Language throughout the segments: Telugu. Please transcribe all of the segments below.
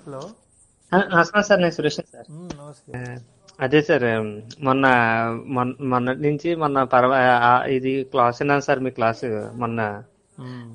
హలో ఆ, నమస్కారం సార్ నేను సురేష్ సార్ మ్మ్, నమస్తే ఆ, అదే సార్ మొన్న మొన్న మొన్నటి నుంచి మొన్న పర్వ ఆ, ఇది క్లాస్ విన్నాను సార్ మీ క్లాస్ మొన్న మ్మ్.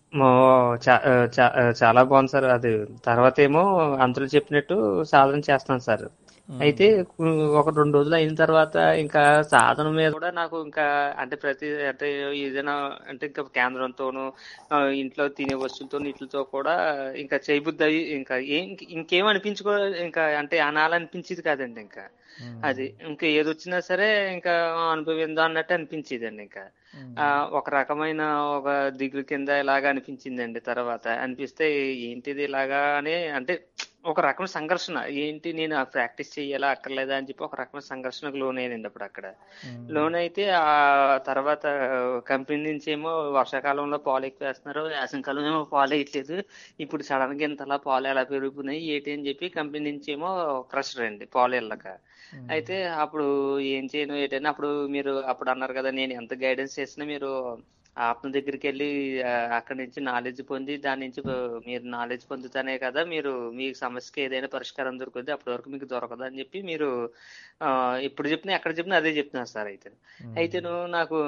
మో- చా- ఆ, చా- ఆ, చాలా బాగుంది సార్ అది తర్వాత ఏమో అంతలో చెప్పినట్టు సాధన చేస్తున్నాను సార్ అయితే కు- ఒక రెండు రోజులు అయిన తర్వాత ఇంకా సాధన మీద కూడా నాకు ఇంకా అంటే ప్రతి అంటే ఏదైనా అంటే ఇంకా కేంద్రంతోనూ ఆ, ఇంట్లో తినే వస్తువులతో వీటితో కూడా ఇంకా చేయబుద్ధి అయ్యి ఇంకా ఏం ఇంకేం అనిపించుకో ఇంకా అంటే అనాలనిపించేది కాదండి ఇంకా అది ఇంకా ఏది వచ్చినా సరే ఇంకా అనుభవిందా అన్నట్టు అనిపించేదండి ఇంకా ఆ, ఒక రకమైన ఒక దిగులు కింద ఇలాగా అనిపించిందండి తర్వాత అనిపిస్తే ఏంటిది ఇలాగా అని అంటే ఒక రకమైన సంఘర్షణ ఏంటి నేను ప్రాక్టీస్ చెయ్యాలా అక్కర్లేదా అని చెప్పి ఒక రకమైన సంఘర్షణకు లోనయ్యానండి అప్పుడు అక్కడ లోన్ అయితే ఆ తర్వాత కంపెనీ నుంచి ఏమో వర్షాకాలంలో పాలు ఎక్కువ వేస్తున్నారు వేసవికాలం ఏమో పాలు వేయట్లేదు ఇప్పుడు సడన్ గా ఇంతలా పాలు ఎలా పెరుగుతున్నాయి ఏంటి అని చెప్పి కంపెనీ నుంచి ఏమో ప్రెషర్ అండి పాలు వెళ్ళక అయితే అప్పుడు ఏం చేయను ఏంటని అప్పుడు మీరు అప్పుడు అన్నారు కదా నేను ఎంత గైడెన్స్ చేసినా మీరు ఆత్మ దగ్గరికి వెళ్ళి ఆ, అక్కడి నుంచి నాలెడ్జ్ పొంది దాని నుంచి ఆ, మీరు నాలెడ్జ్ పొందుతానే కదా మీరు మీ సమస్యకి ఏదైనా పరిష్కారం దొరుకుతుంది అప్పటి వరకు మీకు దొరకదు అని చెప్పి మీరు ఆ, ఇప్పుడు చెప్పినా ఎక్కడ చెప్పినా అదే చెప్తున్నారు సార్ అయితే అయితే నాకు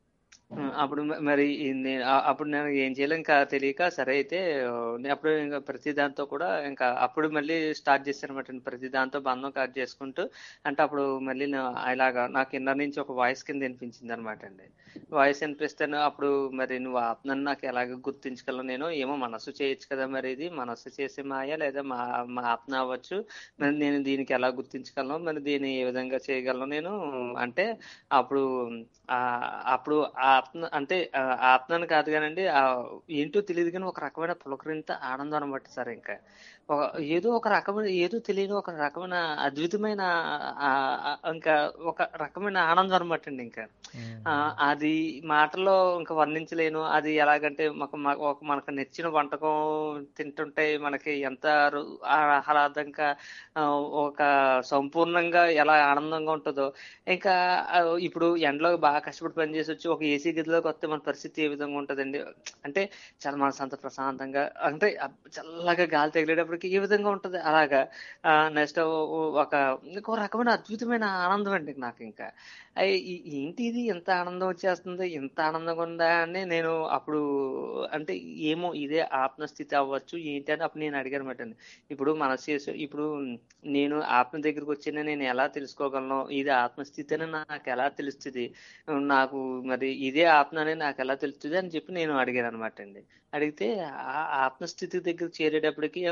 ఆ, అప్పుడు మ- మరి ఈ నే- ఆ- అప్పుడు నేను ఏం చేయాలి ఇంకా తెలియక సరే అయితే ఆ, నేను అప్పుడు ఇంకా ప్రతి దాంతో కూడా ఇంకా అప్పుడు మళ్ళీ స్టార్ట్ చేశాను అనమాట ప్రతి దాంతో బంధం కట్ చేసుకుంటూ అంటే అప్పుడు మళ్ళీ నా- ఇలాగా నాకు కింద నుంచి ఒక వాయిస్ కింద వినిపించింది అనమాట అండి వాయిస్ వినిపిస్తే అప్పుడు మరి నువ్వు ఆత్మను నాకు ఎలాగ గుర్తించగలను నేను ఏమో మనసు చేయొచ్చు కదా మరి ఇది మనసు చేసే మాయ లేదా మా మా ఆత్మ అవ్వచ్చు మరి నేను దీనికి ఎలా గుర్తించగలను మరి దీన్ని ఏ విధంగా చేయగలను నేను అంటే అప్పుడు ఆ అప్పుడు ఆ ఆత్మ అంటే ఆ ఆత్మని కాదు కానండి ఆ ఏంటో తెలియదు కానీ ఒక రకమైన పులకరింత ఆనందం అనమాట సార్ ఇంకా ఒక ఏదో ఒక రకమైన ఏదో తెలియని ఒక రకమైన అద్భుతమైన ఆ, ఆ, ఇంకా ఒక రకమైన ఆనందం అనమాట అండి ఇంకా ఆ, అది మాటల్లో ఇంకా వర్ణించలేను అది ఎలాగంటే మాకు మా- ఒక మనకు నచ్చిన వంటకం తింటుంటే మనకి ఎంత రు- ఆహ్లాదంగా ఆ, ఒక సంపూర్ణంగా ఎలా ఆనందంగా ఉంటుందో ఇంకా ఆ, ఇప్పుడు ఎండలో బాగా కష్టపడి పనిచేసి వచ్చి ఒక ఏసీ గదిలోకి వస్తే మన పరిస్థితి ఏ విధంగా ఉంటుందండి అంటే చాలా మనసు అంత ప్రశాంతంగా అంటే ఆ చల్లగా గాలి తగిలేటప్పటికి ఏ విధంగా ఉంటుంది అలాగా నెక్స్ట్ ఒక ఇంకో రకమైన అద్భుతమైన ఆనందం అండి నాకు ఇంకా అయ్ ఈ- ఏంటి ఇది ఎంత ఆనందం వచ్చేస్తుంది ఎంత ఆనందంగా ఉందా అని నేను అప్పుడు అంటే ఏమో ఇదే ఆత్మస్థితి అవ్వచ్చు ఏంటి అని అప్పుడు నేను అడిగాను అనమాట ఇప్పుడు మనసు చేసి ఇప్పుడు నేను ఆత్మ దగ్గరికి వచ్చిన నేను ఎలా తెలుసుకోగలను ఇది ఆత్మస్థితి అని నాకు ఎలా తెలుస్తుంది నాకు మరి ఇదే ఆత్మ అని నాకు ఎలా తెలుస్తుంది అని చెప్పి నేను అడిగాను అనమాట అండి అడిగితే ఆ ఆత్మస్థితి దగ్గర చేరేటప్పటికి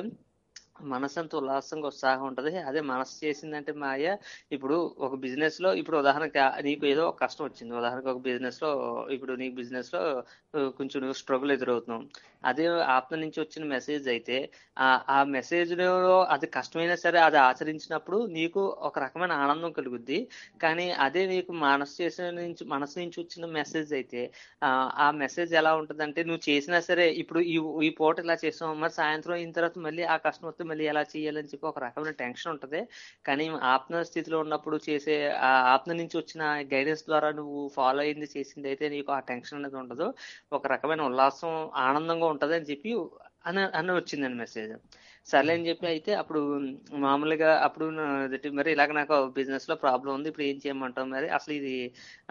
మనసు అంత ఉల్లాసంగా ఉత్సాహం ఉంటది అదే మనసు చేసిందంటే మాయ ఇప్పుడు ఒక బిజినెస్ లో ఇప్పుడు ఉదాహరణకి ఆ- నీకు ఏదో ఒక కష్టం వచ్చింది ఉదాహరణకి ఒక బిజినెస్ లో ఇప్పుడు నీకు బిజినెస్ లో ఆ, కొంచెం నువ్వు స్ట్రగుల్ ఎదురవుతున్నావు అదే ఆత్మ నుంచి వచ్చిన మెసేజ్ అయితే ఆ ఆ మెసేజ్ లో అది కష్టమైనా సరే అది ఆచరించినప్పుడు నీకు ఒక రకమైన ఆనందం కలుగుద్ది కానీ అదే నీకు మనసు చేసిన నుంచి మనసు నుంచి వచ్చిన మెసేజ్ అయితే ఆ ఆ మెసేజ్ ఎలా ఉంటదంటే నువ్వు చేసినా సరే ఇప్పుడు ఈ ఈ పూట ఇలా చేసావు మరి సాయంత్రం అయిన తర్వాత మళ్ళీ ఆ కష్టం వస్తే మళ్ళీ ఎలా చేయాలని చెప్పి ఒక రకమైన టెన్షన్ ఉంటది కానీ ఆత్మ స్థితిలో ఉన్నప్పుడు చేసే ఆ ఆత్మ నుంచి వచ్చిన గైడెన్స్ ద్వారా నువ్వు ఫాలో అయింది చేసింది అయితే నీకు ఆ టెన్షన్ అనేది ఉండదు ఒక రకమైన ఉల్లాసం ఆనందంగా ఉంటది అని చెప్పి అని అని వచ్చిందండి మెసేజ్ సర్లే అని చెప్పి అయితే అప్పుడు మామూలుగా అప్పుడు నా- అదేంటి మరి ఇలాగ నాకు బిజినెస్ లో ప్రాబ్లం ఉంది ఇప్పుడు ఏం చేయమంటావు మరి అసలు ఇది ఆ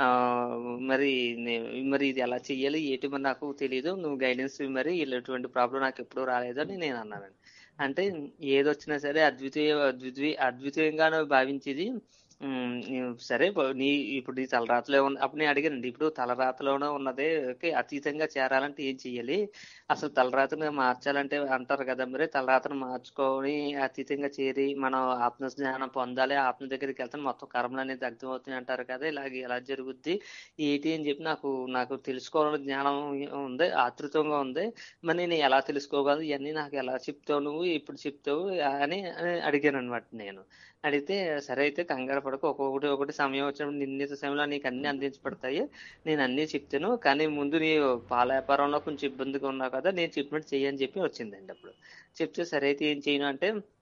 మరి నే- మరి ఇది ఎలా చెయ్యాలి ఏంటి మరి నాకు తెలియదు నువ్వు గైడెన్స్ మరి ఇలాంటి ప్రాబ్లం నాకు ఎప్పుడూ రాలేదు అని నేను అన్నానండి అంటే ఏదొచ్చినా సరే అద్వితీయ అద్వితీయ అద్వితీయంగా భావించేది ఉమ్, ఈ- సరే పో- నీ ఇప్పుడు నీ తలరాతలో ఉన్న అప్పుడు నేను అడిగానండి ఇప్పుడు తలరాతలోనే ఉన్నదే ఓకే, అతీతంగా చేరాలంటే ఏం చెయ్యాలి అసలు తలరాతను మార్చాలంటే అంటారు కదా మరి తలరాతను మార్చుకొని అతీతంగా చేరి మనం ఆత్మ జ్ఞానం పొందాలి ఆత్మ దగ్గరికి వెళ్తే మొత్తం కర్మలు అనేది దగ్ధం అవుతాయి అంటారు కదా ఇలాగ ఎలా జరుగుద్ది ఏంటి అని చెప్పి నాకు నాకు తెలుసుకోవాలని జ్ఞానం ఉంది ఆతృతంగా ఉంది మరి నేను ఎలా తెలుసుకోగలను ఇవన్నీ నాకు ఎలా చెప్తావు నువ్వు ఇప్పుడు చెప్తావు అని అని అడిగాను అనమాట నేను అడిగితే సరే అయితే కంగారు పడకు ఒక్కొక్కటి ఒకటి సమయం వచ్చినప్పుడు నిర్ణీత సమయంలో నీకు అన్ని అందించబడతాయి నేను అన్ని చెప్తాను కానీ ముందు నీ పాల వ్యాపారంలో కొంచెం ఇబ్బందిగా ఉన్నావు కదా నేను చెప్పినట్టు చెయ్యి అని చెప్పి వచ్చిందండి అప్పుడు చెప్తే సరే అయితే ఏం చేయను అంటే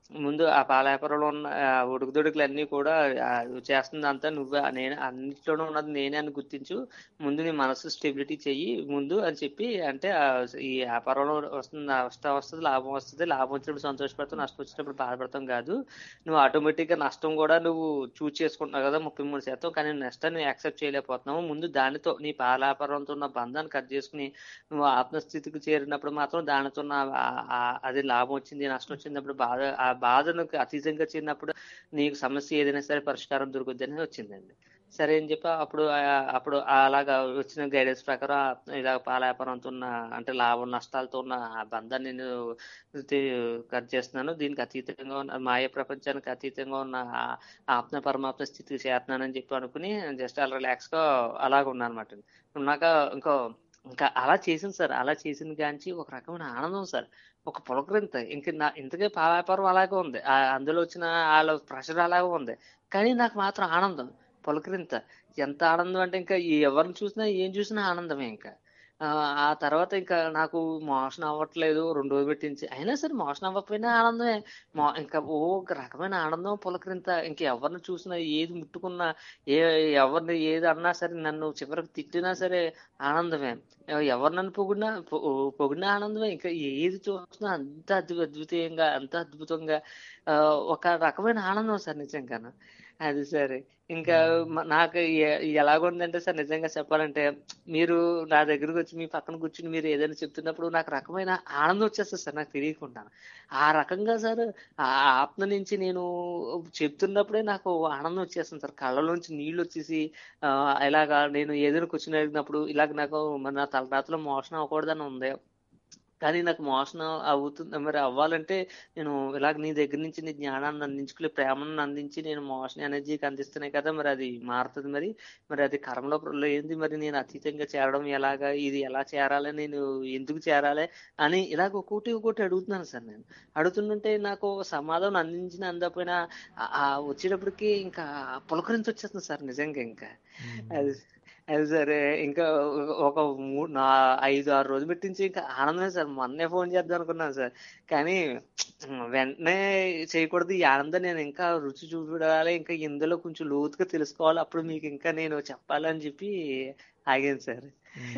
ముందు ఆ పాల వ్యాపారంలో ఉన్న ఆ ఉడుకుదొడుకులు అన్నీ కూడా ఆ చేస్తుంది అంతా నువ్వే నేను అన్నిట్లోనూ ఉన్నది నేనే అని గుర్తించు ముందు నీ మనసు స్టెబిలిటీ చెయ్యి ముందు అని చెప్పి అంటే ఆ ఈ వ్యాపారంలో వస్తుంది నష్టం వస్తుంది లాభం వస్తుంది లాభం వచ్చినప్పుడు సంతోషపడతాం నష్టం వచ్చినప్పుడు బాధపడతాం కాదు నువ్వు ఆటోమేటిక్ గా నష్టం కూడా నువ్వు చూస్ చేసుకుంటున్నావు కదా ముప్పై మూడు శాతం కానీ నష్టాన్ని యాక్సెప్ట్ చేయలేకపోతున్నావు ముందు దానితో నీ పాల వ్యాపారంతో ఉన్న బంధాన్ని కట్ చేసుకుని నువ్వు ఆత్మస్థితికి చేరినప్పుడు మాత్రం దానితో ఉన్న ఆ- ఆ- అది లాభం వచ్చింది నష్టం వచ్చినప్పుడు బాధ ఆ బాధను అతీతంగా చేరినప్పుడు నీకు సమస్య ఏదైనా సరే పరిష్కారం దొరుకుద్ది అని వచ్చిందండి సరే అని చెప్పి అప్పుడు ఆ- అప్పుడు అలాగా వచ్చిన గైడెన్స్ ప్రకారం ఆ ఇలా పాల వ్యాపారంతో ఉన్న అంటే లాభం నష్టాలతో ఉన్న ఆ బంధాన్ని నేను తి- కట్ చేస్తున్నాను దీనికి అతీతంగా ఉన్న మాయ ప్రపంచానికి అతీతంగా ఉన్న ఆ- ఆత్మ పరమాత్మ స్థితికి చేస్తున్నానని చెప్పి అనుకుని జస్ట్ అలా రిలాక్స్ గా అలాగ ఉన్నాను అనమాట ఉన్నాక ఇంకో ఇంకా అలా చేసింది సార్ అలా చేసింది కాంచి ఒక రకమైన ఆనందం సార్ ఒక పులకరింత ఇంక నా ఇంతకే పాల వ్యాపారం అలాగే ఉంది ఆ అందులో వచ్చిన వాళ్ళ ప్రెషర్ అలాగే ఉంది కానీ నాకు మాత్రం ఆనందం పులకరింత ఎంత ఆనందం అంటే ఇంకా ఎవరిని చూసినా ఏం చూసినా ఆనందమే ఇంకా ఆ ఆ తర్వాత ఇంకా నాకు మోషన్ అవ్వట్లేదు రెండు రోజులు పెట్టించి అయినా సరే మోషన్ అవ్వకపోయినా ఆనందమే మో ఇంకా ఓ ఒక రకమైన ఆనందం పులకరింత ఇంకా ఎవరిని చూసినా ఏది ముట్టుకున్నా ఏ ఎవరిని ఏది అన్నా సరే నన్ను చివరికి తిట్టినా సరే ఆనందమే ఎవరు నన్ను పొగిడినా పొ- పొగిడినా ఆనందమే ఇంకా ఏది చూసినా అంత అద్భు అద్భుతంగా అంత అద్భుతంగా ఆ, ఒక రకమైన ఆనందం సార్ నిజంగాను అది సరే ఇంకా మ- నాకు ఎ- ఎలాగుందంటే సార్ నిజంగా చెప్పాలంటే మీరు నా దగ్గరకు వచ్చి మీ పక్కన కూర్చుని మీరు ఏదైనా చెప్తున్నప్పుడు నాకు రకమైన ఆనందం వచ్చేస్తుంది సార్ నాకు తెలియకుండా ఆ రకంగా సార్ ఆ ఆత్మ నుంచి నేను చెప్తున్నప్పుడే నాకు ఆనందం వచ్చేస్తుంది సార్ కళ్ళలోంచి నీళ్ళు వచ్చేసి ఆ, ఇలాగా నేను ఏదైనా కూర్చుని అడిగినప్పుడు ఇలాగ నాకు మన నా తలరాత్రిలో మోషన్ అవ్వకూడదని ఉంది కానీ నాకు మోషన్ అవుతుంది మరి అవ్వాలంటే నేను ఇలాగ నీ దగ్గర నుంచి నీ జ్ఞానాన్ని అందించుకుని ప్రేమను అందించి నేను మోషన్ ఎనర్జీకి అందిస్తున్నాయి కదా మరి అది మారుతుంది మరి మరి అది కర్మలో ఏంది మరి నేను అతీతంగా చేరడం ఎలాగా ఇది ఎలా చేరాలి నేను ఎందుకు చేరాలి అని ఇలాగ ఒక్కొక్కటి ఒక్కొక్కటి అడుగుతున్నాను సార్ నేను అడుగుతుంటే నాకు సమాధానం అందించిన అందకపోయినా ఆ- ఆ వచ్చేటప్పటికి ఇంకా పులకరించి వచ్చేస్తుంది సార్ నిజంగా ఇంకా అది అది సరే ఇంకా ఒక మూడు నా ఐదు ఆరు రోజులు పెట్టించి ఇంకా ఆనందమే సార్ మొన్నే ఫోన్ చేద్దాం అనుకున్నాను సార్ కానీ వెంటనే చేయకూడదు ఈ ఆనందం నేను ఇంకా రుచి చూడాలి ఇంకా ఇందులో కొంచెం లోతుగా తెలుసుకోవాలి అప్పుడు మీకు ఇంకా నేను చెప్పాలని చెప్పి ఆగాను సార్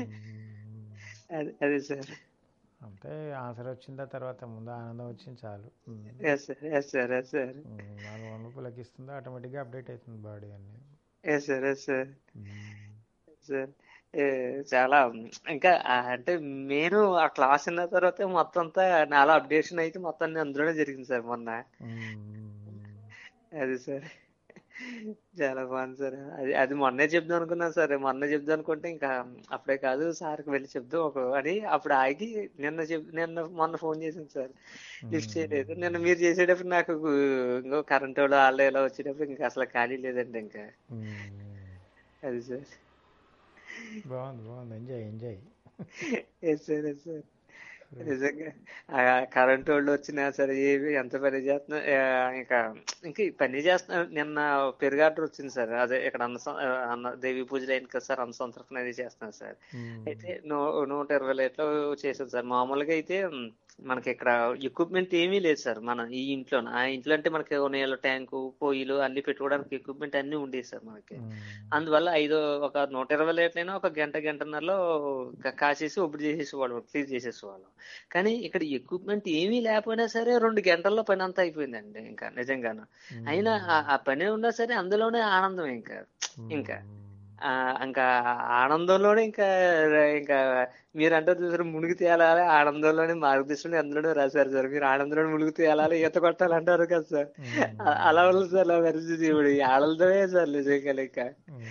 అది అదే సార్ అంటే ఆన్సర్ వచ్చిన తర్వాత ముందు ఆనందం వచ్చింది చాలు um. Yes sir yes sir yes sir um, నాలుగు వందలు లెక్కిస్తుంది ఆటోమేటిక్గా అప్డేట్ అవుతుంది బాడీ అన్ని yes sir yes sir um. Sir ఏ, చాలా ఇంకా ఆ అంటే నేను ఆ క్లాస్ విన్న తర్వాత మొత్తం అంతా నాలో అప్డేషన్ అయితే మొత్తం అన్ని అందులోనే జరిగింది సార్ మొన్న ఉమ్. అది సార్ చాలా బాగుంది సార్ అది అది మొన్నే చెప్దాం అనుకున్నాను సార్ మొన్నే చెప్దాం అనుకుంటే ఇంకా అప్పుడే కాదు సార్కి వెళ్ళి చెప్దాం ఒక అని అప్పుడు ఆగి నిన్న చెప్ నిన్న మొన్న ఫోన్ చేసింది సార్ లిఫ్ట్ చేయలేదు నిన్న మీరు చేసేటప్పుడు నాకు ఇంకో కరెంట్ వాళ్ళు వాళ్ళు ఇలా వచ్చేటప్పుడు ఇంకా అసలు ఖాళీ లేదండి ఇంకా ఉమ్. అది సార్ బాగుంది బాగుంది enjoy enjoy yes sir yes sir నిజంగా ఆ కరెంట్ వాళ్ళు వచ్చినా సరే ఏవి ఎంత పని చేస్తున్నా ఆ, ఇంకా ఇంకా ఈ పని చేస్తున్నా నిన్న పెరుగు ఆర్డర్ వచ్చింది సార్ అదే ఇక్కడ అన్న సం- ఆ, అన్న దేవి పూజలు అయిన కదా సార్ అన్న సంతర్పణ అది చేస్తున్నాను సార్ అయితే నూ నూట ఇరవై లీటర్లు చేసాను సార్ మామూలుగా అయితే మ్, మనకి ఇక్కడ ఎక్విప్మెంట్ ఏమీ లేదు సార్ మన ఈ ఇంట్లో ఆ ఇంట్లో అంటే మనకి ఓ నీళ్ళ ట్యాంకు పొయ్యిలు అన్ని పెట్టుకోవడానికి ఎక్విప్మెంట్ అన్ని ఉండేవి సార్ మనకి అందువల్ల ఐదు ఒక నూట ఇరవై లీటర్లైనా ఒక గంట గంటన్నరలో కా- కాసేసి ఒప్పుడు చేసేసేవాళ్ళం క్లీన్ చేసేసేవాళ్ళం కానీ ఇక్కడ ఎక్విప్మెంట్ ఏమీ లేకపోయినా సరే రెండు గంటల్లో పని అంతా అయిపోయిందండి ఇంకా నిజంగాను అయినా ఆ- ఆ పని ఉన్నా సరే అందులోనే ఆనందం ఇంకా ఇంకా ఆ ఇంకా ఆనందంలోనే ఇంకా ఇంకా మీరు అంటారు చూసారు మునిగి తేలాలి ఆనందంలోనే మార్గదర్శనం అందులోనే రాశారు సార్ మీరు ఆనందంలోనే మునిగి తేలాలి ఈత కొట్టాలి అంటారు కదా సార్ అ- అలా ఉంది సార్ నా పరిస్థితి ఇప్పుడు ఈ ఆనందమే సార్ నిజంగా ఇంకా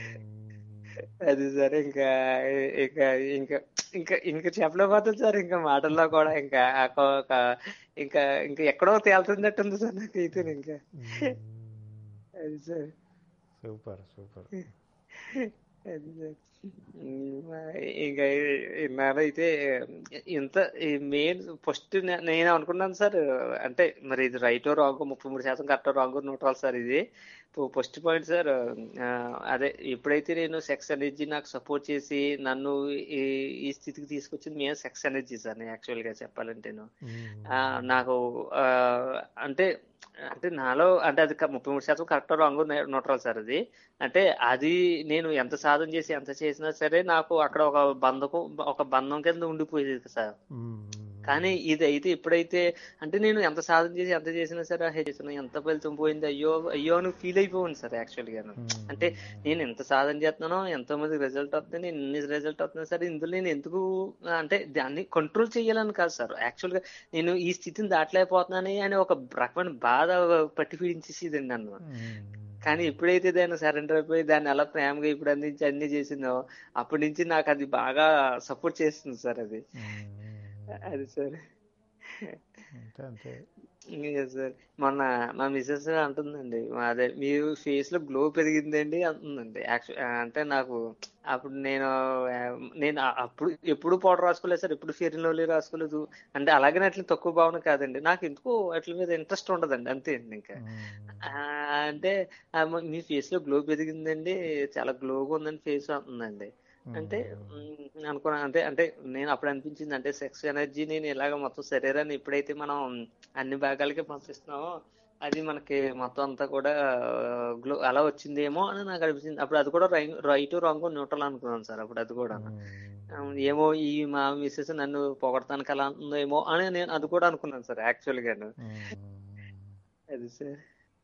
అది సార్ ఇంకా ఇంకా ఇంకా ఇంకా ఇంకా చెప్పలేకపోతుంది సార్ ఇంకా మాటల్లో కూడా ఇంకా ఆ కొ- ఒక ఇంకా ఇంకా ఎక్కడో తేలుతున్నట్టుంది సార్ నాకు అయితే ఇంకా అది సార్ సూపర్ సూపర్ అది సార్ ఉమ్, ఇంకా ఇన్నాళ్ళు అయితే ఇంత మెయిన్ ఫస్ట్ నేను అనుకున్నాను సార్ అంటే మరి ఇది రైటో రాంగో ముప్పై మూడు శాతం కరెక్టో రాంగో నూటాలి సార్ ఇది ఫస్ట్ పాయింట్ సార్ ఆ, అదే ఎప్పుడైతే నేను సెక్స్ ఎనర్జీ నాకు సపోర్ట్ చేసి నన్ను ఈ ఈ స్థితికి తీసుకొచ్చింది మేము సెక్స్ ఎనర్జీ సార్ నేను యాక్చువల్గా చెప్పాలంటేను ఆ, నాకు ఆ, అంటే అంటే నాలో అంటే అది క- ముప్పై మూడు శాతం కరెక్ట్ రాంగ్ న్యూట్రల్ సార్ అది అంటే అది నేను ఎంత సాధన చేసి ఎంత చేసినా సరే నాకు అక్కడ ఒక బంధకం ఒక బంధం కింద ఉండిపోయేది సార్ మ్మ్. కానీ ఇది అయితే ఎప్పుడైతే అంటే నేను ఎంత సాధన చేసి ఎంత చేసినా సరే "హే, చేసిన ఎంత ఫలితం పోయింది అయ్యో అయ్యో అని ఫీల్ అయిపోయింది సార్ యాక్చువల్ గా మ్మ్. అంటే నేను ఎంత సాధన చేస్తున్నానో ఎంతో మంది రిజల్ట్ వస్తుంది నేను ఇన్ని రిజల్ట్ వస్తున్నా సరే ఇందులో నేను ఎందుకు అంటే దాన్ని కంట్రోల్ చేయాలని కాదు సార్ యాక్చువల్ గా నేను ఈ స్థితిని దాటలేకపోతున్నాను అని ఒక రకమైన బాధ పట్టి పీడించేసేదండి నన్ను మ్మ్. కానీ ఎప్పుడైతే దాన్ని సరెండర్ అయిపోయి దాన్ని అలా ప్రేమగా ఇప్పుడు అందించి అన్ని చేసిందో అప్పటి నుంచి నాకు అది బాగా సపోర్ట్ చేస్తుంది సార్ అది మ్మ్. అది సార్ అంతే అంతే Yes, sir. మొన్న మా మిసెస్ అంటుందండి మా అదే మీరు ఫేస్ లో గ్లో పెరిగిందండి అంటుందండి యాక్చువల్ అంటే నాకు అప్పుడు నేను ఆ, నేను ఆ- అప్పుడు ఎప్పుడు పౌడర్ రాసుకోలేదు సార్ ఎప్పుడు ఫెయిర్ అండ్ లవ్లీ రాసుకోలేదు అంటే అలాగని అట్లా తక్కువ భావన కాదండి నాకు ఎందుకో అట్ల మీద ఇంట్రెస్ట్ ఉండదండి అంతే అండి ఇంకా మ్మ్. ఆ, అంటే ఆ, మ- మీ ఫేస్ లో గ్లో పెరిగిందండి చాలా గ్లోగా ఉందండి ఫేస్ అంటుందండి అంటే మ్, అనుకున్నా అంటే అంటే నేను అప్పుడు అనిపించింది అంటే సెక్స్ ఎనర్జీ నేను ఇలాగ మొత్తం శరీరాన్ని ఎప్పుడైతే మనం అన్ని భాగాలకి పంపిస్తున్నామో అది మనకి మొత్తం అంతా కూడా గ్లో అలా వచ్చిందేమో అని నాకు అనిపించింది అప్పుడు అది కూడా రైట్ రాంగ్ న్యూట్రల్ అనుకున్నాను సార్ అప్పుడు అది కూడా మ్మ్. ఏమో ఈ మా మిస్సెస్ నన్ను పొగడతానికి అలా ఉందేమో అని నేను అది కూడా అనుకున్నాను సార్ యాక్చువల్ గాను మ్మ్. అది సార్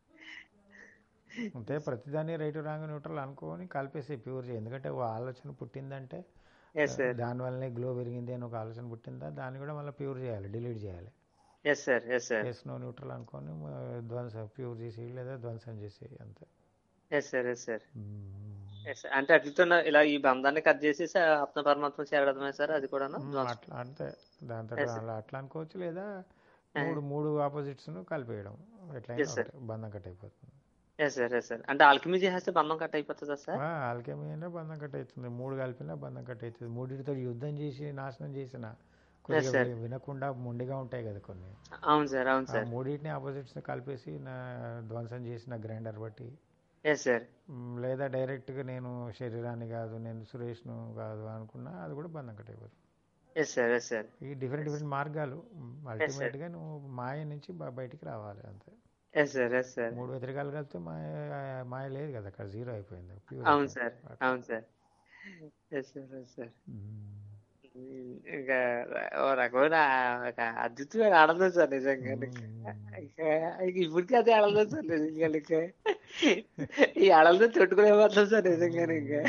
అంతే ప్రతిదాన్ని రైట్ రాంగ్ న్యూట్రల్ అనుకోని కలిపేసి ప్యూర్ చేయి ఎందుకంటే ఓ ఆలోచన పుట్టిందంటే ఎస్ సార్ దానివల్లనే గ్లో పెరిగింది అని ఒక ఆలోచన పుట్టిందా దాన్ని కూడా మళ్ళీ ప్యూర్ చేయాలి డిలీట్ చేయాలి yes sir yes sir yes no neutral అనుకొని మ- ధ్వంసం ప్యూర్ చేసి లేదా ధ్వంసం చేసి అంతే yes sir yes sir hmm. Yes అంటే అట్లతో నా- ఇలా ఈ బంధాన్ని కట్ చేసేసి ఆ ఆత్మ పరమాత్మ చేరడమే సార్ అది కూడా మ్మ్. అట్లా అంతే దాంతో Yes, sir. అలా అట్లా అనుకోవచ్చు లేదా మూడు మూడు ఆపోజిట్స్ ను కలిపేయడం ఎట్లయినా Yes, sir. ఒకటే. బంధం కట్ అయిపోతుంది ఎస్ సార్ ఎస్ సార్ అంటే ఆల్కమీ చేసేస్తే బంధం కట్ అయిపోతుందా సార్ ఆల్కెమీ అయినా బంధం కట్ అవుతుంది మూడు కలిపినా బంధం కట్ అవుతుంది మూడిటితో యుద్ధం చేసి నాశనం చేసిన కొద్దిగా sir. వి- వినకుండా మొండిగా ఉంటాయి కదా కొన్ని అవును సార్ అవును ఆ సార్ మూడింటిని ఆపోజిట్స్ కలిపేసి నా ధ్వంసం చేసిన గ్రైండర్ బట్టి ఎస్ సార్ మ్, లేదా డైరెక్ట్గా నేను శరీరాన్ని కాదు నేను సురేష్ను కాదు అనుకున్నా అది కూడా బంధం కట్ అయిపోతుంది ఎస్ సార్ ఎస్ సార్ ఈ డిఫరెంట్ డిఫరెంట్ మార్గాలు అల్టిమేట్గా నువ్వు మాయ నుంచి బ- బయటికి రావాలి అంతే ఎస్ సార్ ఎస్ సార్ మూడు వ్యతిరేకాలు కలిపితే మాయ మాయ లేదు కదా అక్కడ జీరో అయిపోయింది ప్యూర్ అవును సార్ అవును sir yes sir yes sir ఇంకా ఓ రకమైన ఒక అద్భుతమైన ఆనందం సార్ నిజంగా ఇంకా ఇప్పటికీ అదే ఆనందం సార్ నిజంగా ఇంకా ఈ ఆనందం తట్టుకునే మాత్రం సార్ నిజంగా ఇంకా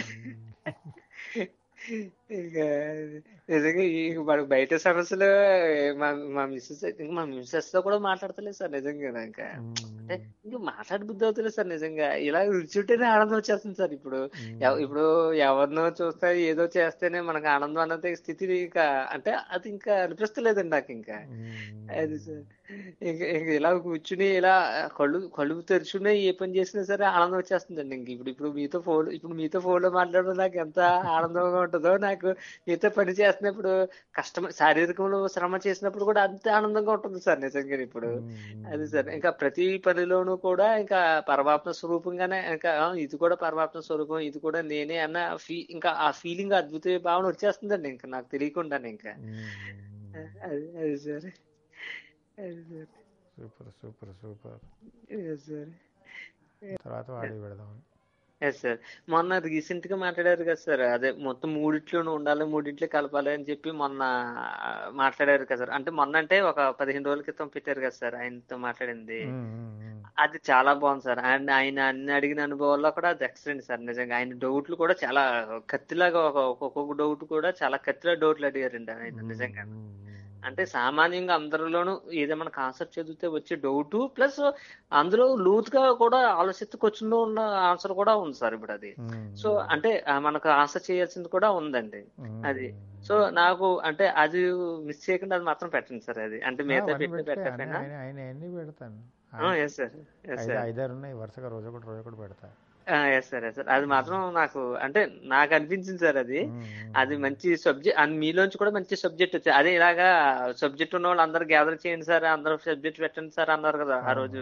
ఇంకా నిజంగా ఈ మనకు బయట సమస్యలు మా మా మిస్సెస్ ఇంకా మా మిస్సెస్ తో కూడా మాట్లాడతలేదు సార్ నిజంగా ఇంకా అంటే ఇంకా మాట్లాడి బుద్ధి అవుతలేదు సార్ నిజంగా ఇలా కూర్చుంటేనే ఆనందం వచ్చేస్తుంది సార్ ఇప్పుడు ఎవ- ఇప్పుడు ఎవరినో చూస్తే ఏదో చేస్తేనే మనకు ఆనందం అన్నది స్థితి ఇంకా అంటే అది ఇంకా అనిపిస్తలేదండి నాకు ఇంకా అది సార్ ఇంకా ఇంకా ఇలా కూర్చుని ఇలా కళ్ళు కళ్ళు తెరుచుకునే ఏ పని చేసినా సరే ఆనందం వచ్చేస్తుందండి ఇంక ఇప్పుడు ఇప్పుడు మీతో ఫోన్ ఇప్పుడు మీతో ఫోన్ లో మాట్లాడడం నాకు ఎంత ఆనందంగా ఉంటుందో నాకు మీతో పని చేస్తున్నప్పుడు కష్టం శారీరకంలో శ్రమ చేసినప్పుడు కూడా అంతే ఆనందంగా ఉంటుంది సార్ నిజంగా ఇప్పుడు అది సార్ ఇంకా ప్రతి పనిలోనూ కూడా ఇంకా పరమాత్మ స్వరూపంగానే ఇంకా ఆ, ఇది కూడా పరమాత్మ స్వరూపం ఇది కూడా నేనే అన్న ఫీ ఇంకా ఆ ఫీలింగ్ అద్భుత భావన వచ్చేస్తుందండి ఇంకా నాకు తెలియకుండానే ఇంకా అది అది సార్ అది sir super super super yes sir తర్వాత వాడి పెడదాం ఎస్ సార్ మొన్న రీసెంట్ గా మాట్లాడారు కదా సార్ అదే మొత్తం మూడిట్లోనూ ఉండాలి మూడిట్లో కలపాలి అని చెప్పి మొన్న ఆ, మాట్లాడారు కదా సార్ అంటే మొన్న అంటే ఒక పదిహేను రోజుల క్రితం పెట్టారు కదా సార్ ఆయనతో మాట్లాడింది అది చాలా బాగుంది సార్ అండ్ ఆయన అన్ని అడిగిన అనుభవాల్లో కూడా అది ఎక్సలెంట్ సార్ నిజంగా ఆయన డౌట్లు కూడా చాలా కత్తిలాగా ఒక ఒక్కొక్క డౌట్ కూడా చాలా కత్తిలా డౌట్లు అడిగారండి ఆయన నిజంగా అంటే సామాన్యంగా అందరిలోనూ ఏదేమైనా కాన్సెప్ట్ చదివితే వచ్చే డౌట్ ప్లస్ అందులో లోతుగా కూడా ఆలోచిస్తే క్వశ్చన్ ఉన్న ఆన్సర్ కూడా ఉంది సార్ ఇప్పుడు అది సో అంటే ఆ, మనకు ఆన్సర్ చేయాల్సింది కూడా ఉందండి అది సో నాకు అంటే అది మిస్ చేయకుండా అది మాత్రం పెట్టండి సార్ అది అంటే మిగతా పెట్టి పెట్టకపోయినా ఆయన ఆయన ఎన్ని పెడతాను ఎస్ సార్ ఎస్ ఐదు సార్ ఐదారు ఉన్నాయి వరుసగా రోజు ఒకటి రోజు ఒకటి పెడతా ఎస్ సార్ ఎస్ సార్ అది మాత్రం నాకు అంటే నాకు అనిపించింది సార్ అది అది మంచి సబ్జెక్ట్ అండ్ మీలోంచి కూడా మంచి సబ్జెక్ట్ వచ్చింది అదే ఇలాగా సబ్జెక్ట్ ఉన్న వాళ్ళు అందరు గ్యాదర్ చేయండి సార్ అందరూ సబ్జెక్ట్ పెట్టండి సార్ అన్నారు కదా ఆ రోజు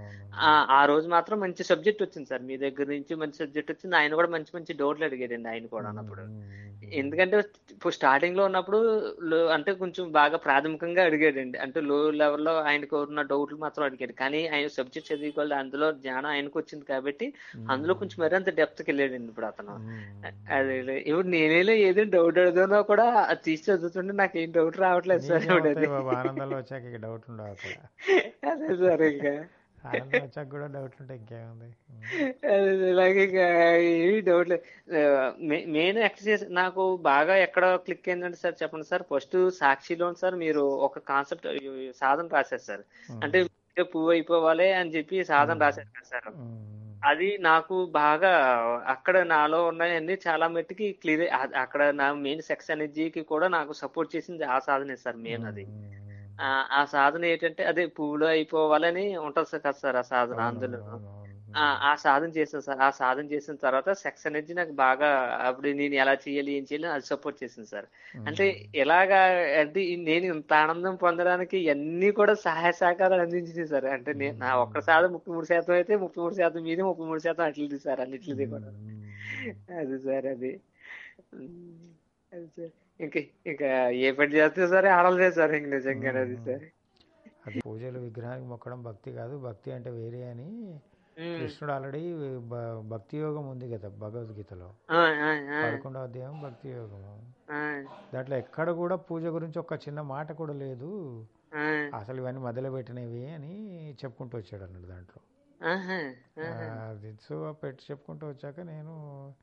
ఆ ఆ రోజు మాత్రం మంచి సబ్జెక్ట్ వచ్చింది సార్ మీ దగ్గర నుంచి మంచి సబ్జెక్ట్ వచ్చింది ఆయన కూడా మంచి మంచి డౌట్లు అడిగాడండి ఆయన కూడా అన్నప్పుడు ఎందుకంటే ఇప్పుడు స్టార్టింగ్ లో ఉన్నప్పుడు లో- అంటే కొంచెం బాగా ప్రాథమికంగా అడిగాడండి అంటే లో లెవెల్లో ఆయనకు ఉన్న డౌట్లు మాత్రం అడిగాడు కానీ ఆయన సబ్జెక్ట్ చదివి అందులో జ్ఞానం ఆయనకు వచ్చింది కాబట్టి అందులో కొంచెం మరింత డెప్త్కి వెళ్ళాడండి ఇప్పుడు అతను అదే ఇప్పుడు నేనేలో ఏదో డౌట్ అడుగుతున్నా కూడా అది తీసి చదువుతుంటే నాకు ఏం డౌట్ రావట్లేదు సార్ ఇప్పుడు అది బాబు ఆనందంలో వచ్చాక ఇక డౌట్ ఉండవు అక్కడ అదే సార్ ఇంకా ఆనందం వచ్చాక కూడా డౌట్ ఉంటే ఇంకేముంది అదే ఇలాగే ఇంకా ఏమీ డౌట్ లేదు మెయిన్ ఎక్సర్సైజ్ నాకు బాగా ఎక్కడ క్లిక్ అయిందంటే సార్ చెప్పండి సార్ ఫస్ట్ సాక్షిలో సార్ మీరు ఒక కాన్సెప్ట్ సాధన రాశారు సార్ అంటే పువ్వు అయిపోవాలి అని చెప్పి సాధన రాశారు కదా సార్ అది నాకు బాగా అక్కడ నాలో ఉన్నాయన్నీ చాలా మట్టుకి క్లియర్ అక్కడ నా మెయిన్ సెక్స్ ఎనర్జీకి కూడా నాకు సపోర్ట్ చేసింది ఆ సాధనే సార్ మెయిన్ అది ఆ ఆ సాధన ఏంటంటే అదే పువ్వులో అయిపోవాలని ఉంటది సార్ కదా సార్ ఆ సాధన అందులో ఆ ఆ సాధన చేసాను సార్ ఆ సాధన చేసిన తర్వాత సెక్స్ ఎనర్జీ నాకు బాగా అప్పుడు నేను ఎలా చేయాలి ఏం చేయాలి అది సపోర్ట్ చేసింది సార్ అంటే ఎలాగా అంటే ఈ నేను ఇంత ఆనందం పొందడానికి ఇవన్నీ కూడా సహాయ సహకారాలు అందించింది సార్ అంటే నేను నా ఒక్క శాతం ముప్పై మూడు శాతం అయితే ముప్పై మూడు శాతం మీది ముప్పై మూడు శాతం అట్లది సార్ అన్నిట్లది కూడా అది సార్ అది ఉమ్, అది సార్ ఇంకా ఇంకా ఏ పని చేస్తే సరే ఆడలేదు సార్ ఇంక నిజంగా అది సార్ అది పూజలు విగ్రహానికి మొక్కడం భక్తి కాదు భక్తి అంటే వేరే అని ఉమ్, కృష్ణుడు ఆల్రెడీ భక్తి యోగం ఉంది కదా భగవద్గీతలో ఆ, ఆ, ఆ, పదకొండవ అధ్యాయం భక్తి యోగము ఆ, దాంట్లో ఎక్కడ కూడా పూజ గురించి ఒక చిన్న మాట కూడా లేదు ఆ, అసలు ఇవన్నీ మొదలు పెట్టినవి అని చెప్పుకుంటూ వచ్చాడు అన్నాడు దాంట్లో ఆహా, ఆ, ఆహా. అది సో పెట్టి చెప్పుకుంటూ వచ్చాక నేను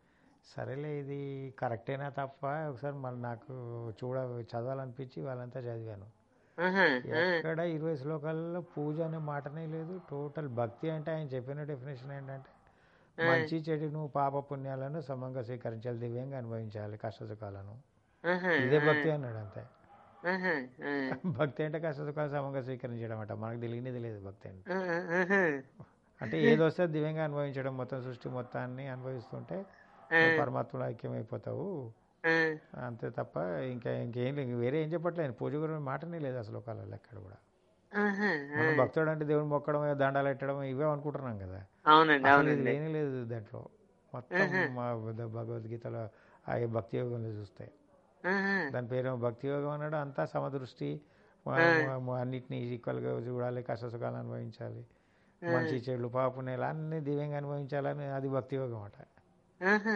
సరేలే ఇది కరెక్టేనా తప్ప ఒకసారి మళ్ళీ నాకు చూడ చదవాలనిపించి వాళ్ళంతా చదివాను ఆహా, ఆ, ఎక్కడ ఇరవై శ్లోకాలలో పూజ అనే మాటనే లేదు టోటల్ భక్తి అంటే ఆయన చెప్పిన డెఫినేషన్ ఏంటంటే మంచి చెడును పాప పుణ్యాలను సమంగా స్వీకరించాలి దివ్యంగా అనుభవించాలి కష్ట సుఖాలను ఆహా, ఇదే భక్తి అన్నాడు అంతే ఆహా, ఆ, భక్తి అంటే కష్ట సుఖాలు సమంగా స్వీకరించడం అంట మనకు తెలియనిది లేదు భక్తి అంటే ఆహా, ఆహా. అంటే ఏది వస్తే దివ్యంగా అనుభవించడం మొత్తం సృష్టి మొత్తాన్ని అనుభవిస్తుంటే ఆ, నువ్వు పరమాత్మలో ఐక్యమైపోతావు ఆ, అంతే తప్ప ఇంకా ఇంకేం లేదు వేరే ఏం చెప్పట్లేదు పూజ గురించి మాటనే లేదు అసలు ఒకళ్ళ ఎక్కడ కూడా ఆహా, ఆ. మనం భక్తుడు అంటే దేవుని మొక్కడం దండాలు పెట్టడం ఇవే అనుకుంటున్నాం కదా అవునండి అసలు ఇది అవునండి లేనే లేదు దాంట్లో మొత్తం మా భగ- భగవద్గీతలో ఆ భక్తి యోగంలో చూస్తే ఆహా, దాని పేరు భక్తి యోగం అన్నాడు అంతా సమదృష్టి మా- మా- మా అన్నిటిని ఈక్వల్గా చూడాలి కష్ట సుఖాలు అనుభవించాలి మంచి చెడు పాపునేలు అన్ని దివ్యంగా అనుభవించాలని అది భక్తి యోగం అట ఆహా.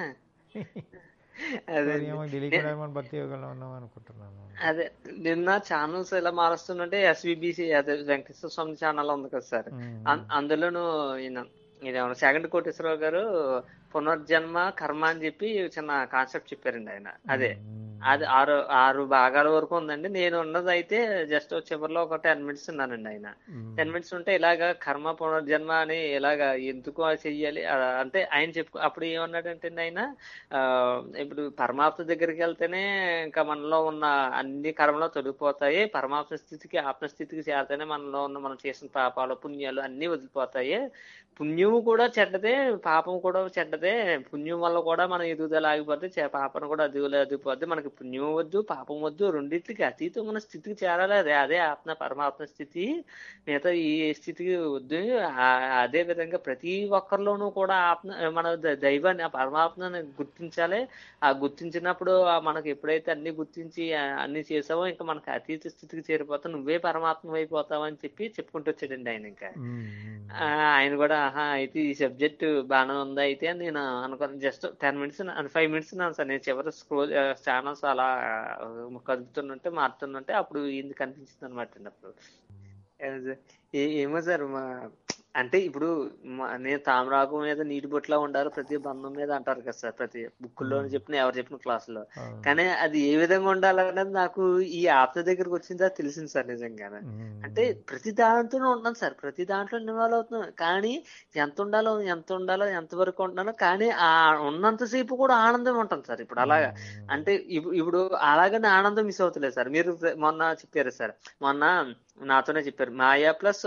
అదే మరి ఏమో డిలీట్ చేయడానికి మనం భక్తి యోగంలో ఉన్నాం అనుకుంటున్నాను అదే నిన్న ఛానల్స్ ఎలా మారుస్తుందంటే ఎస్విబిసి అదే వెంకటేశ్వర స్వామి ఛానల్ ఉంది కదా సార్ ఉమ్. అం- అందులోను ఈయన ఇదేమన్నా సెకండ్ కోటేశ్వరరావు గారు పునర్జన్మ కర్మ అని చెప్పి చిన్న కాన్సెప్ట్ చెప్పారండి ఆయన అదే ఉమ్. అది ఆరు ఆరు భాగాల వరకు ఉందండి నేను ఉన్నది అయితే జస్ట్ చివరిలో ఒక టెన్ మినిట్స్ ఉన్నానండి ఆయన ఉమ్. టెన్ మినిట్స్ ఉంటే ఇలాగా కర్మ పునర్జన్మ అని ఇలాగా ఎందుకు అది చెయ్యాలి ఆ, అంటే ఆయన చెప్పు అప్పుడు ఏమన్నాడంటే ఆయన ఆ, ఇప్పుడు పరమాత్మ దగ్గరికి వెళ్తేనే ఇంకా మనలో ఉన్న అన్ని కర్మలు తొలగిపోతాయి పరమాత్మ స్థితికి ఆత్మ స్థితికి చేరితేనే మనలో ఉన్న మనం చేసిన పాపాలు పుణ్యాలు అన్ని వదిలిపోతాయి పుణ్యము కూడా చెడ్డదే పాపం కూడా చెడ్డదే పుణ్యం వల్ల కూడా మన ఎదుగుదల ఆగిపోతే చే- పాపం కూడా ఎదుగుదల ఎదిగిపోద్ది మనకి పుణ్యం వద్దు పాపం వద్దు రెండింటికి అతీతమైన స్థితికి చేరాలి అదే అదే ఆత్మ పరమాత్మ స్థితి మిగతా ఈ స్థితికి వద్దు ఆ- అదే విధంగా ప్రతి ఒక్కరిలోనూ కూడా ఆత్మ మన ద- దైవాన్ని ఆ పరమాత్మని గుర్తించాలి ఆ గుర్తించినప్పుడు ఆ మనకి ఎప్పుడైతే అన్ని గుర్తించి ఆ అన్ని చేసావో ఇంకా మనకి అతీత స్థితికి చేరిపోతావు నువ్వే పరమాత్మ అయిపోతావు అని చెప్పి చెప్పుకుంటూ వచ్చాడండి ఆయన ఇంకా ఉమ్. ఉమ్. ఆ, ఆయన కూడా ఆహా అయితే ఈ సబ్జెక్ట్ బాగానే ఉందా అయితే అని నేను అనుకున్నాను just ten minutes five minutes ఉన్నాను సార్ నేను చివరి స్క్రోల్ ఛానల్స్ అలా ఆ, కదుపుతుంటే మారుతుంటే అప్పుడు ఇది కనిపించింది అనమాట అప్పుడు ఏ- ఏ- ఏమో సార్ మా అంటే ఇప్పుడు మా- నేను తామరాకు మీద నీటి బొట్లా ఉండాలి ప్రతి బంధం మీద అంటారు కదా సార్ ప్రతి బుక్కుల్లో చెప్పిన ఎవరు చెప్పిన క్లాసులో అవును. కానీ అది ఏ విధంగా ఉండాలన్నది నాకు ఈ ఆప్త దగ్గరకు వచ్చిందా తెలిసింది సార్ నిజంగానే ఉమ్. అంటే ప్రతి దాంట్లోనే ఉన్నాను సార్ ప్రతి దాంట్లో ఇన్వాల్వ్ అవుతున్నాను కానీ ఎంత ఉండాలో ఎంత ఉండాలో ఎంత వరకు ఉంటున్నానో కానీ ఆ ఉన్నంతసేపు కూడా ఆనందం ఉంటుంది సార్ ఇప్పుడు అలాగా అంటే ఇప్పు- ఇప్పుడు అలాగనే ఆనందం మిస్ అవుతలేదు సార్ మీరు మొన్న చెప్పారు సార్ మొన్న నాతోనే చెప్పారు మాయా ప్లస్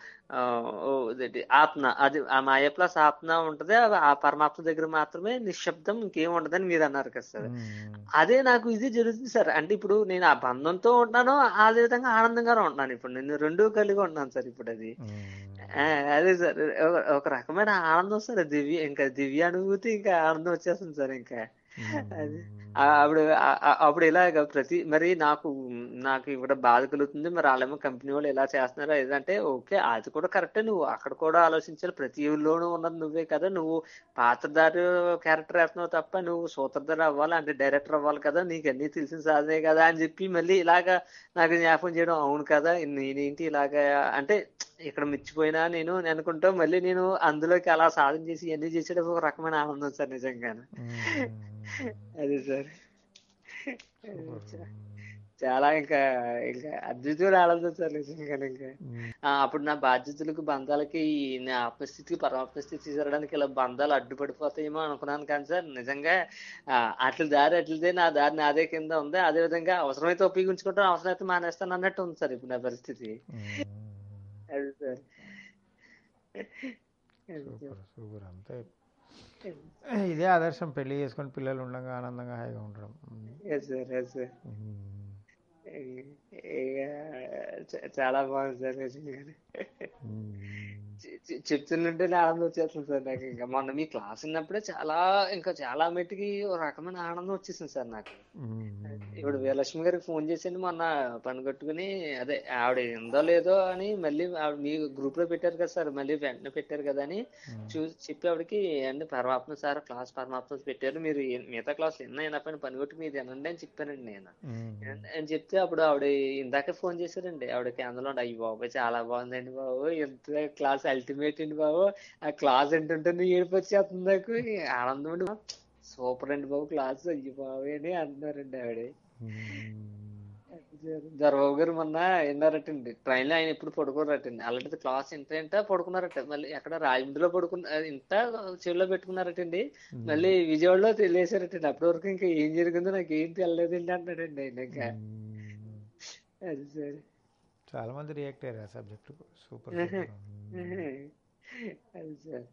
ఆత్మ అది ఆ మాయా ప్లస్ ఆత్మ ఉంటది ఆ- ఆ పరమాత్మ దగ్గర మాత్రమే నిశ్శబ్దం ఇంకేం ఉండదని మీరు అన్నారు కదా సార్ ఉమ్, అదే నాకు ఇది జరుగుతుంది సార్ అంటే ఇప్పుడు నేను ఆ బంధంతో ఉంటున్నాను అదే విధంగా ఆనందంగానే ఉంటున్నాను ఇప్పుడు నేను రెండూ కలిగి ఉంటున్నాను సార్ ఇప్పుడు అది ఉమ్, ఆ, అదే సార్ ఒక ఒక రకమైన ఆనందం సార్ దివ్య ఇంకా దివ్య అనుభూతి ఇంకా ఆనందం వచ్చేస్తుంది సార్ ఇంకా అది ఆ, అప్పుడు ఆ- ఆ- అప్పుడు ఇలాగ ప్రతి మరి నాకు నాకు ఇక్కడ బాధ కలుగుతుంది మరి వాళ్ళేమో కంపెనీ వాళ్ళు ఇలా చేస్తున్నారు ఏదంటే ఓకే అది కూడా కరెక్టే నువ్వు అక్కడ కూడా ఆలోచించాలి ప్రతి ఊళ్ళోనూ ఉన్నది నువ్వే కదా నువ్వు పాత్రధారి క్యారెక్టర్ వేస్తున్నావు తప్ప నువ్వు సూత్రధారి అవ్వాలి అంటే డైరెక్టర్ అవ్వాలి కదా నీకు అన్ని తెలిసిన సాధనే కదా అని చెప్పి మళ్ళీ ఇలాగా నాకు జ్ఞాపకం చేయడం అవును కదా నేనేంటి ఇలాగా అంటే ఇక్కడ మిచ్చిపోయినా నేను నేను అనుకుంటా మళ్ళీ నేను అందులోకి అలా సాధన చేసి ఇవన్నీ చేసేటప్పుడు ఒక రకమైన ఆనందం సార్ నిజంగానే అదే సార్ చాలా ఇంకా ఇంకా అద్భుతమైన ఆనందం సార్ నిజంగానే ఇంకా ఆ, అప్పుడు నా బాధ్యతలకు బంధాలకి ఈ నా ఆత్మస్థితికి పరమాత్మస్థితి చేరడానికి ఇలా బంధాలు అడ్డుపడిపోతాయేమో అనుకున్నాను కానీ సార్ నిజంగా ఆ, అట్ల దారి అట్లదే నా దారి నాదే కింద ఉంది అదే విధంగా అవసరమైతే ఉపయోగించుకుంటాను అవసరమైతే మానేస్తాను అన్నట్టు ఉంది సార్ ఇప్పుడు నా పరిస్థితి అది సార్ అది సార్. సూపర్ సూపర్ అంతే ఇదే ఆదర్శం పెళ్లి చేసుకొని పిల్లలు ఉండగా ఆనందంగా హాయిగా ఉండడం um, yes sir yes sir um, ఇక చ- చాలా బాగుంది సార్ నిజంగానే ఉమ్, చె- చె- చెప్తుంటే ఆనందం వచ్చేస్తుంది సార్ నాకు ఇంకా మొన్న మీ క్లాస్ విన్నప్పుడే చాలా ఇంకా చాలా మట్టుకి ఒక రకమైన ఆనందం వచ్చేసింది సార్ నాకు ఉమ్, ఇప్పుడు వీరలక్ష్మి గారికి ఫోన్ చేసింది మొన్న పని కట్టుకుని అదే ఆవిడ ఉందో లేదో అని మళ్ళీ ఆవిడ మీ గ్రూప్ లో పెట్టారు కదా సార్ మళ్ళీ వెంటనే పెట్టారు కదా అని చూసి చెప్పి ఆవిడకి అంటే పరమాత్మ సార్ క్లాస్ పరమాత్మ పెట్టారు మీరు ఏ- మిగతా క్లాస్ విన్నా వినకపోయినా పని కొట్టి మీరు వినండి అని చెప్పానండి నేను ఉమ్, అని చెప్తే అప్పుడు ఆవిడ ఇందాక ఫోన్ చేశారండి ఆవిడకి అందులో అయ్యి బాబు చాలా బాగుందండి బాబు ఎంత క్లాస్ అల్టిమేట్ అండి బాబు ఆ క్లాస్ ఏంటంటే నువ్వు ఏడుపు వచ్చేస్తుంది నాకు ఆనందం అండి సూపర్ అండి బాబు క్లాస్ అయ్యి బాబు అని అంటున్నారండి ఆవిడ ఉమ్. దర్బాబు గారు మొన్న విన్నారటండి ట్రైన్ లో ఆయన ఎప్పుడు పడుకోరటండి అలాంటిది క్లాస్ ఇంత ఇంత పడుకున్నారట మళ్ళీ ఎక్కడ రాజమండ్రిలో పడుకున్న ఇంత చెవిలో పెట్టుకున్నారటండి మళ్ళీ విజయవాడలో తెలియసారటండి అప్పటి వరకు ఇంకా ఏం జరిగిందో నాకు ఏం తెలియదండి అంటాడండి ఆయన ఇంకా ఉమ్. అది సరే చాలా మంది రియాక్ట్ అయ్యారు ఆ సబ్జెక్ట్ సూపర్ అది సార్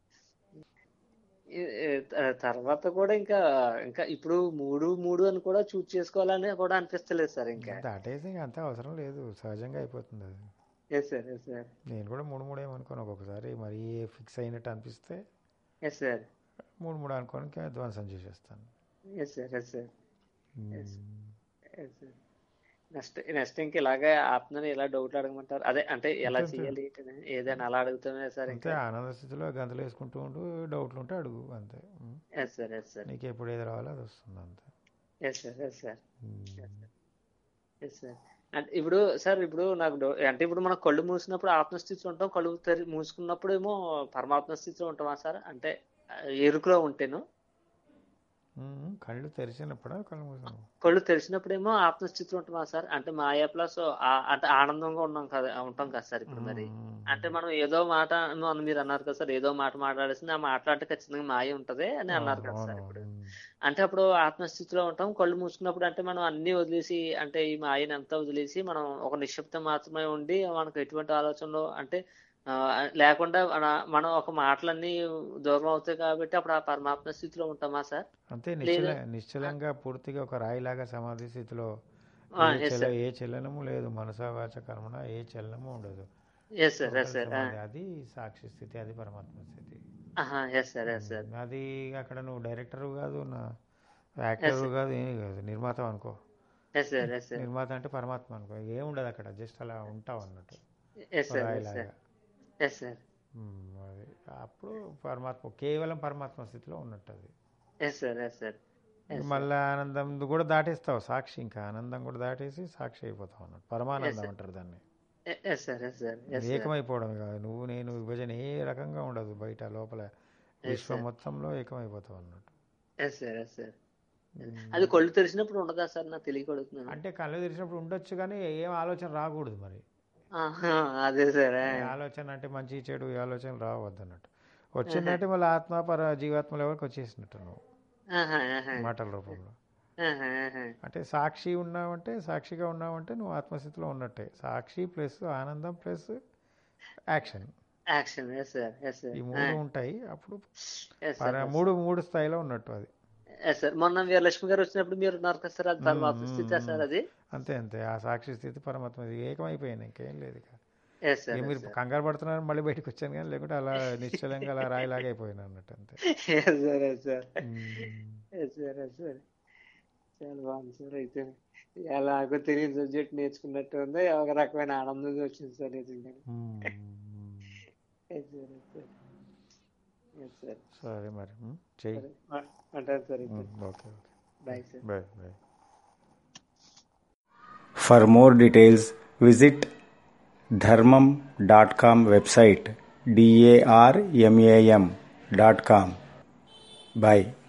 ఈ- ఈ త- తర్వాత కూడా ఇంకా ఇంకా ఇప్పుడు మూడు మూడు అని కూడా చూస్ చేసుకోవాలని కూడా అనిపిస్తలేదు సార్ ఇంకా దాటేసి ఇంకా అంత అవసరం లేదు సహజంగా అయిపోతుంది అది ఎస్ సార్ ఎస్ సార్ నేను కూడా మూడు మూడు ఏమనుకోను ఒక్కొక్కసారి మరీ ఫిక్స్ అయినట్టు అనిపిస్తే ఎస్ సార్ మూడు మూడు అనుకోని ఇంకా ధ్వంసం చేసేస్తాను yes sir yes sir um. Yes sir next next ఇంకా ఇలాగే ఆత్మని ఎలా డౌట్లు అడగమంటారు అదే అంటే ఎలా అంతే, అంతే. చేయాలి ఏంటని ఏదైనా అలా అడుగుతామే సార్ అంతే ఇంకా ఆనంద స్థితిలో గంతులు వేసుకుంటూ ఉంటూ డౌట్లు ఉంటే అడుగు అంతే um. Yes sir yes sir నీకు ఎప్పుడు ఏది రావాలో అది వస్తుంది అంతే yes sir yes sir um. Yes sir అంటే ఇప్పుడు సార్ ఇప్పుడు నాకు డౌ- అంటే ఇప్పుడు మనం కళ్ళు మూసినప్పుడు ఆత్మస్థితిలో ఉంటాం కళ్ళు తెరి మూసుకున్నప్పుడు ఏమో పరమాత్మ స్థితిలో ఉంటామా సార్ అంటే ఆ, ఎరుకులో ఉంటేను ఉమ్. కళ్ళు తెరిచినప్పుడు కళ్ళు మూసాను కళ్ళు తెరిచినప్పుడేమో ఆత్మస్థితిలో ఉంటామా సార్ అంటే మాయా ప్లస్ అంటే ఆనందంగా ఉన్నాం కదా ఉంటాం కదా సార్ ఇప్పుడు మరి అంటే మనం ఏదో మాట మనం మీరు అన్నారు కదా సార్ ఏదో మాట మాట్లాడేసింది ఆ మాట్లాడితే ఖచ్చితంగా మాయ ఉంటది అని అన్నారు కదా సార్ ఇప్పుడు అంటే అప్పుడు ఆత్మస్థితిలో ఉంటాం కళ్ళు మూసుకున్నప్పుడు అంటే మనం అన్ని వదిలేసి అంటే ఈ మాయని అంతా వదిలేసి మనం ఒక నిశ్శబ్దం మాత్రమే ఉండి మనకు ఎటువంటి ఆలోచనలు అంటే ఆ, లేకుండా మన మనం ఒక మాటలన్నీ దూరం అవుతాయి కాబట్టి అప్పుడు ఆ పరమాత్మ స్థితిలో ఉంటామా సార్ అంతే నిశ్చల నిశ్చలంగా పూర్తిగా ఒక రాయిలాగా సమాధి స్థితిలో ఆ, ఏ yes, చల sir. ఏ చలనము లేదు మనసా వాచ కర్మన ఏ చలనము ఉండదు ఎస్ సార్ ఎస్ సార్ సమాధి. అది సాక్షి స్థితి అది పరమాత్మ స్థితి ఎస్ సార్ ఎస్ సార్ అది అక్కడ నువ్వు డైరెక్టర్ కాదు నా యాక్టర్ కాదు ఏమీ కాదు నిర్మాత అనుకో ఎస్ సార్ ఎస్ సార్ నిర్మాత అంటే పరమాత్మ అనుకో ఏముండదు అక్కడ జస్ట్ అలా ఉంటావు అన్నట్టు ఎస్ సార్ ఎస్ రాయిలాగా సార్ ఎస్ సార్ ఉమ్, అది అప్పుడు పరమాత్మ కేవలం పరమాత్మ స్థితిలో ఉన్నట్టు అది ఎస్ సార్ ఎస్ సార్ మళ్ళీ ఆనందం కూడా దాటేస్తావు సాక్షి ఇంకా ఆనందం కూడా దాటేసి సాక్షి అయిపోతావు అన్నట్టు పరమానందం అంటారు దాన్ని yes sir yes sir yes sir ఏకమైపోవడం కాదు నువ్వు నేను విభజన ఏ రకంగా ఉండదు బయట లోపల విశ్వం మొత్తంలో ఏకమైపోతావు అన్నట్టు ఎస్ సార్ ఎస్ సార్ అది కళ్ళు తెరిచినప్పుడు ఉండదా సార్ నాకు తెలియకడుగుతున్నాను అంటే కళ్ళు తెరిచినప్పుడు ఉండొచ్చు కానీ ఏం ఆలోచన రాకూడదు మరి ఆహా, అదే సార్ ఈ ఆలోచన అంటే మంచి చెడు ఈ ఆలోచన రావద్దు అన్నట్టు వచ్చిందంటే మళ్ళీ ఆత్మ పర జీవాత్మల వరకు వచ్చేసినట్టు నువ్వు ఆహా, ఆహా. మాటల రూపంలో ఆహా, ఆహా. అంటే సాక్షి ఉన్నావంటే సాక్షిగా ఉన్నావంటే నువ్వు ఆత్మస్థితిలో ఉన్నట్టే సాక్షి ప్లస్ ఆనందం plus action action yes sir yes sir ఈ మూడు ఉంటాయి అప్పుడు ఎస్ పర- సార్ మూడు మూడు స్థాయిలో ఉన్నట్టు అది ఎస్ సార్ మొన్న వీరలక్ష్మి గారు వచ్చినప్పుడు మీరు ఉన్నారు కదా సార్ అది పరమాత్మ స్థితి సార్ అది అంతే అంతే ఆ సాక్షి స్థితి పరమాత్మ ఇది ఏకమైపోయింది ఇంకేం లేదు ఇక ఎస్ సార్ ఇక మీరు కంగారు పడుతున్నారు మళ్ళీ బయటకు వచ్చాను కానీ లేకుంటే అలా నిశ్చలంగా అలా రాయిలాగా అయిపోయినా అన్నట్టు అంతే yes sir yes sir hmm. Yes sir yes sir చాలా బాగుంది సార్ అయితే ఎలాగో తెలియని సబ్జెక్ట్ నేర్చుకున్నట్టు ఉంది ఒక రకమైన ఆనందం వచ్చింది సార్ నిజంగా hmm. Yes sir yes sir yes sir సరే మరి మ్మ్. చెయ్యి సరే ఉంటాను సార్ అయితే hmm. Okay okay bye sir bye bye For more details, visit dharmam.com website d a r m a m dot com. Bye.